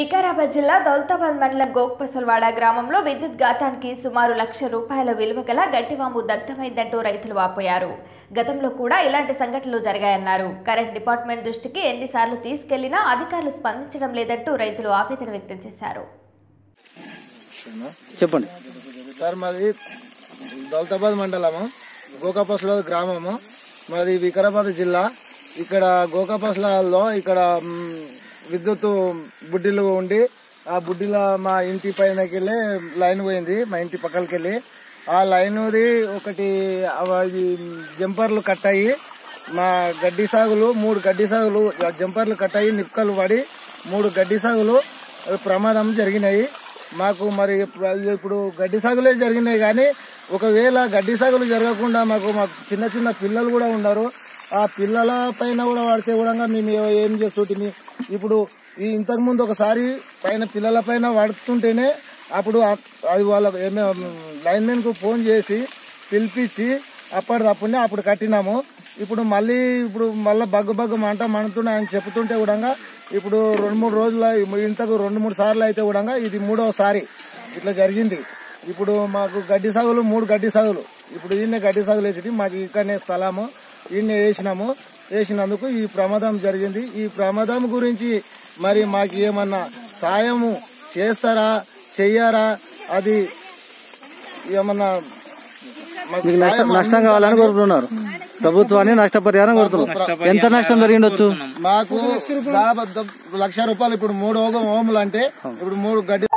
వికారాబాద్ జిల్లా దౌలతాబాద్ మండలం గోక్పసల్వాడ గ్రామంలో విద్యుత్ ఘాతానికి సుమారు లక్ష రూపాయల విలువ గల గట్టివాము దగ్ధమైందంటూ రైతులు వాపోయారు గతంలో కూడా ఇలాంటి సంఘటనలు జరిగాయన్నారు కరెంట్ డిపార్ట్మెంట్ దృష్టికి ఎన్నిసార్లు తీసుకెళ్లినా అధికారులు స్పందించడం లేదంటూ రైతులు ఆవేదన వ్యక్తం చేశారు చెప్పండి సార్ మాది దౌలతాబాద్ మండలము గోకాపస్లో గ్రామము మాది వికారాబాద్ జిల్లా ఇక్కడ గోకాపస్లలో ఇక్కడ మ్, విద్యుత్ బుడ్డిలు ఉండి ఆ బుడ్డిల మా ఇంటి పైనకి వెళ్ళి లైన్ పోయింది మా ఇంటి పక్కలకి వెళ్ళి ఆ లైన్ది ఒకటి అవి జంపర్లు కట్ అయ్యి మా గడ్డి సాగులు మూడు గడ్డి సాగులు ఆ జంపర్లు కట్ అయ్యి నిప్పుకలు పడి మూడు గడ్డి సాగులు అది ప్రమాదం జరిగినాయి మాకు మరి ఇప్పుడు- ఇప్పుడు గడ్డి సాగులే జరిగినాయి కానీ ఒకవేళ గడ్డి సాగులు జరగకుండా మాకు మాకు చిన్న చిన్న పిల్లలు కూడా ఉన్నారు ఆ పిల్లల పైన కూడా వాడితే కూడా మేము ఏ- ఏం చేస్తుంటే ఇప్పుడు ఈ ఇంతకు ముందు ఒకసారి పైన పిల్లల పైన పడుతుంటేనే అప్పుడు ఆ- అది వాళ్ళ ఏమే లైన్మెన్ కు ఫోన్ చేసి పిలిపించి అప్పటిదప్పుడే అప్పుడు కట్టినాము ఇప్పుడు మళ్ళీ ఇప్పుడు మళ్ళీ బగ్గు బగ్గు మంట మండుతున్నాయి అని చెప్తుంటే కూడా ఇప్పుడు రెండు మూడు రోజుల ఇంతకు రెండు మూడు సార్లు అయితే కూడా ఇది మూడోసారి ఇట్లా జరిగింది ఇప్పుడు మాకు గడ్డి సాగులు మూడు గడ్డి సాగులు ఇప్పుడు ఈయన గడ్డి సాగులు వేసి మాకు ఇక్కడనే స్థలము ఈయన వేసినాము వేసినందుకు ఈ ప్రమాదం జరిగింది ఈ ప్రమాదం గురించి మరి మాకు ఏమన్నా సాయము చేస్తారా చెయ్యారా అది ఏమన్నా మాకు మీకు నష్టం సాయం నష్టం కావాలని కోరుతున్నారు ప్రభుత్వాన్ని నష్టపరిహారం కోరుతున్నారు ఎంత నష్టం జరిగిండొచ్చు మాకు దాదాపు లక్ష రూపాయలు ఇప్పుడు మూడు ఓగం ఓములు అంటే ఇప్పుడు మూడు గడ్డి